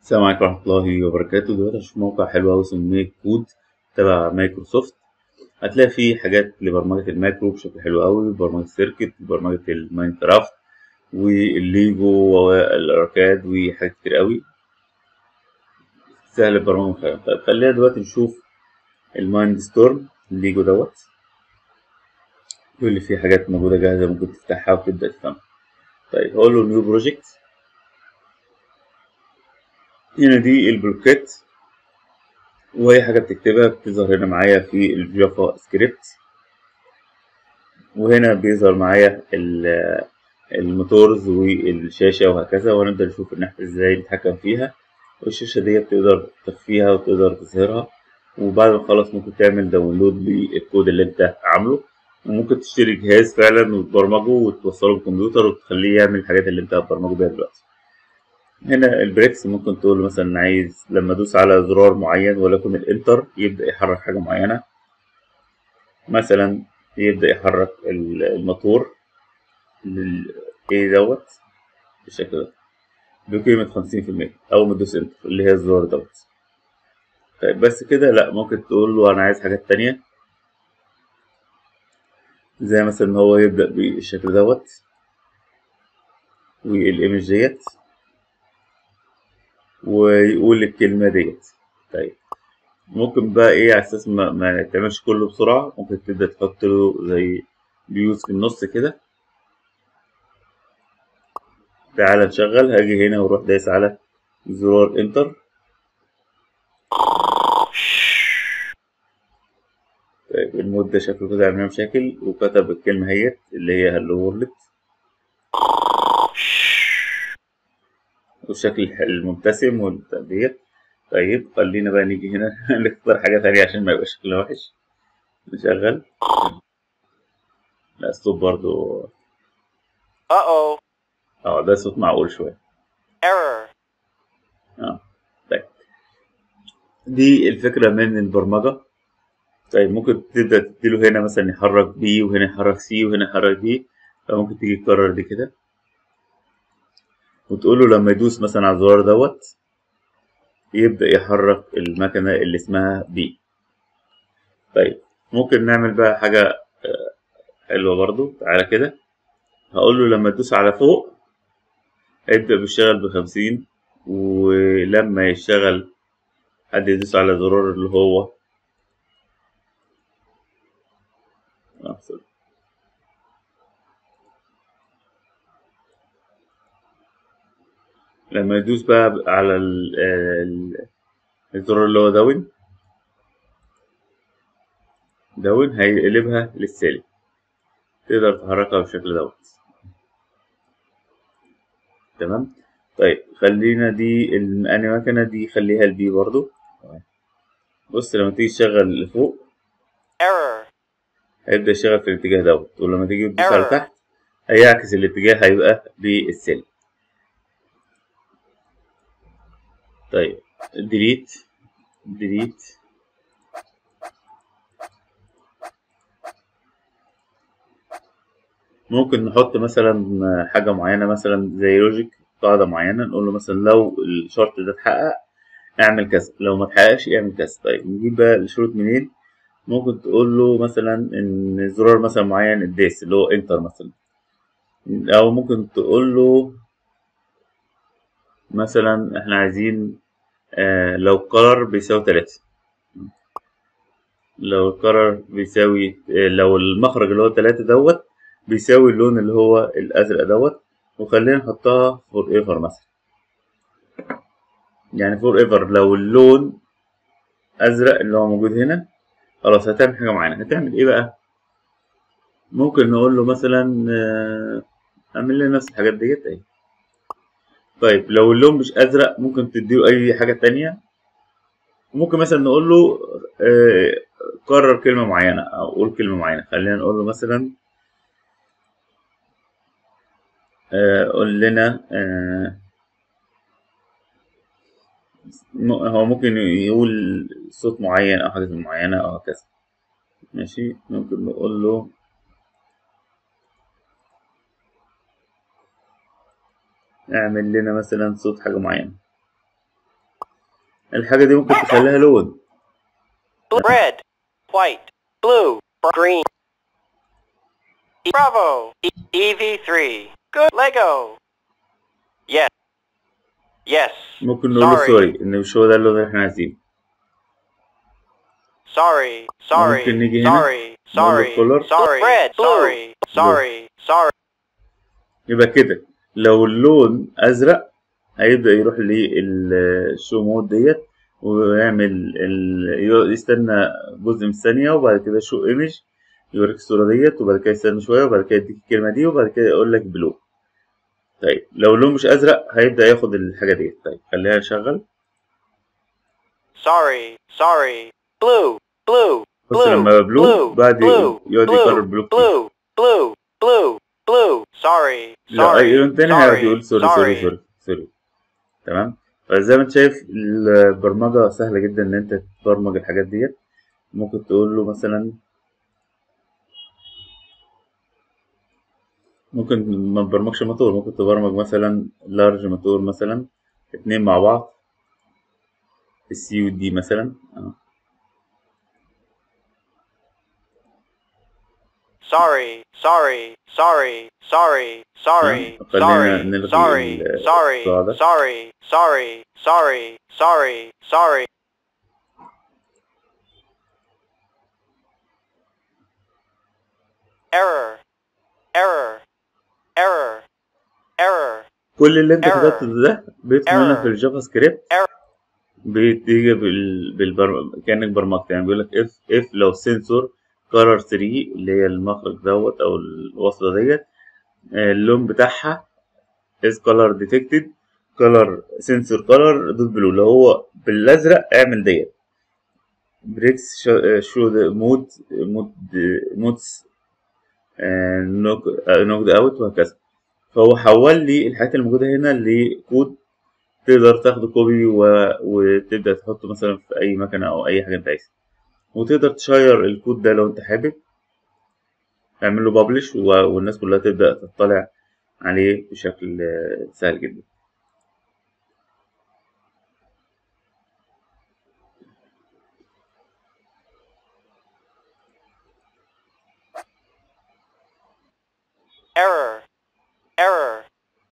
السلام عليكم ورحمة الله وبركاته دلوقتي هشوف موقع حلو أوي اسمه ميك كود تبع مايكروسوفت هتلاقي فيه حاجات لبرمجة الماكرو بشكل حلو أوي برمجة السيركت برمجة الماينكرافت والليجو والأركاد وحاجات كتير أوي سهل البرمجة فيها طيب خلينا دلوقتي نشوف المايند ستورم الليجو دوت يقول لي فيه حاجات موجودة جاهزة ممكن تفتحها وتبدأ تفهمها طيب هقول له نيو بروجكت هنا دي البلوكات وأي حاجة بتكتبها بتظهر هنا معايا في الجافا سكريبت وهنا بيظهر معايا الموتورز والشاشة وهكذا وهنبدأ نشوف إن احنا ازاي نتحكم فيها والشاشة دي تقدر تخفيها وتقدر تظهرها وبعد ما تخلص ممكن تعمل داونلود للكود اللي انت عامله وممكن تشتري جهاز فعلا وتبرمجه وتوصله بالكمبيوتر وتخليه يعمل الحاجات اللي انت هتبرمجه بيها دلوقتي هنا البريكس ممكن تقول مثلا عايز لما ادوس على زرار معين ولكن الانتر يبدا يحرك حاجه معينه مثلا يبدا يحرك الموتور ايه دوت بالشكل ده بقيمة خمسين في المية أول ما تدوس انتر اللي هي الزرار دوت طيب بس كده لأ ممكن تقول له أنا عايز حاجات تانية زي مثلا إن هو يبدأ بالشكل دوت والإيمج ديت ويقول الكلمة ديت طيب ممكن بقى ايه على اساس ما, ما تعملش كله بسرعة ممكن تبدأ تحط له زي بيوز في النص كده تعالى نشغل هاجي هنا واروح دايس على زرار انتر طيب المود ده شكله كده عملنا مشاكل وكتب الكلمة هيت اللي هي هلو وورلد والشكل المبتسم والتأدية طيب خلينا بقى نيجي هنا نختار حاجة تانية عشان ما يبقاش شكلها وحش نشغل لا الصوت برضو Uh-oh. اه ده صوت معقول شوية Error. اه طيب دي الفكرة من البرمجة طيب ممكن تبدأ تديله هنا مثلا يحرك بي وهنا يحرك سي وهنا يحرك دي فممكن تيجي تكرر دي كده وتقول له لما يدوس مثلا على الزرار دوت يبدأ يحرك المكنة اللي اسمها بي طيب ممكن نعمل بقى حاجة حلوة برضو تعالى كده هقول له لما تدوس على فوق هيبدأ بيشتغل بخمسين ولما يشتغل حد يدوس على زرار اللي هو أحسن. لما يدوس بقى على ال- ال- الزرار اللي هو داون داون هيقلبها للسالب تقدر تحركها بالشكل دوت تمام طيب خلينا دي الأني مكنة دي خليها البي برضو بص لما تيجي تشغل لفوق Error. هيبدأ يشتغل في الاتجاه دوت ولما تيجي تدوس على Error. تحت هيعكس الاتجاه هيبقى بالسالب طيب ديليت ديليت ممكن نحط مثلا حاجة معينة مثلا زي لوجيك قاعدة معينة نقول له مثلا لو الشرط ده اتحقق اعمل كذا لو ما اتحققش اعمل كذا طيب نجيب بقى الشروط منين ممكن تقول له مثلا ان زرار مثلا معين الداس اللي هو انتر مثلا او ممكن تقول له مثلا احنا عايزين آه لو قرر بيساوي تلاتة لو القرر بيساوي آه لو المخرج اللي هو تلاتة دوت بيساوي اللون اللي هو الأزرق دوت وخلينا نحطها فور ايفر مثلا يعني فور ايفر لو اللون أزرق اللي هو موجود هنا خلاص هتعمل حاجة معينة هتعمل ايه بقى ممكن نقول له مثلا آه، اعمل لنا نفس الحاجات ديت اهي طيب لو اللون مش ازرق ممكن تديله اي حاجة تانية ممكن مثلا نقول له آه، كرر كلمة معينة او قول كلمة معينة خلينا نقول له مثلا آه، قول لنا آه، م- هو ممكن يقول صوت معين او حاجة معينة او هكذا ماشي ممكن نقول له اعمل لنا مثلا صوت حاجة معينة الحاجة دي ممكن تخليها لون Blue, red, white, blue, green. Bravo. E- EV3. Good. Lego. Yes. Yes. ممكن نقول له Sorry. سوري ان مش هو ده اللون اللي احنا عايزينه Sorry. Sorry. ممكن نيجي هنا Sorry. نقول له Sorry. color. Sorry. Red. Sorry. Sorry. Sorry. يبقى كده لو اللون ازرق هيبدأ يروح للشو مود ديت ويعمل ال... يستنى جزء من الثانية وبعد كده شو ايمج يوريك الصورة ديت وبعد كده يستنى شوية وبعد كده يديك الكلمة دي وبعد كده يقول لك بلو طيب لو اللون مش ازرق هيبدأ ياخد الحاجة ديت طيب خليها نشغل Sorry. Sorry. Blue. Blue. بص Blue. لما بلو Blue. بعد Blue. يقعد يكرر Blue. بلو كتير Blue. Blue. Blue. Blue. Sorry. لا اي Sorry. لون تاني هيقعد يقول Sorry. سوري سوري Sorry. سوري سوري تمام فزي ما انت شايف البرمجة سهلة جدا ان انت تبرمج الحاجات ديت ممكن تقول له مثلا ممكن ما تبرمجش موتور ممكن تبرمج مثلا لارج موتور مثلا اتنين مع بعض السي والدي مثلا اه. Sorry, sorry, sorry, sorry, sorry, نعم، خلينا sorry, نلغي sorry, ال- sorry, الصراع ده. sorry, sorry, sorry, sorry, sorry. Error, error, error, error, كل اللي انت Error. كتبته ده بيدخل هنا Error. في الجافا سكريبت Error. بتيجي بال... بالبرم... كأنك برمجت يعني بيقول لك اف اف لو سنسور كارر 3 اللي هي المخرج دوت او الوصلة ديت آه، اللون بتاعها is color detected color sensor color دوت بلو اللي هو بالازرق اعمل ديت بريكس شو مود مود مودز نوك نوكد اوت وهكذا فهو حول لي الحاجات الموجودة هنا لكود تقدر تاخده كوبي و... وتبدأ تحطه مثلا في أي مكنة أو أي حاجة أنت عايزها وتقدر تشير الكود ده لو أنت حابب تعمل له بابلش و... والناس كلها تبدأ تطلع عليه بشكل آه، سهل جدا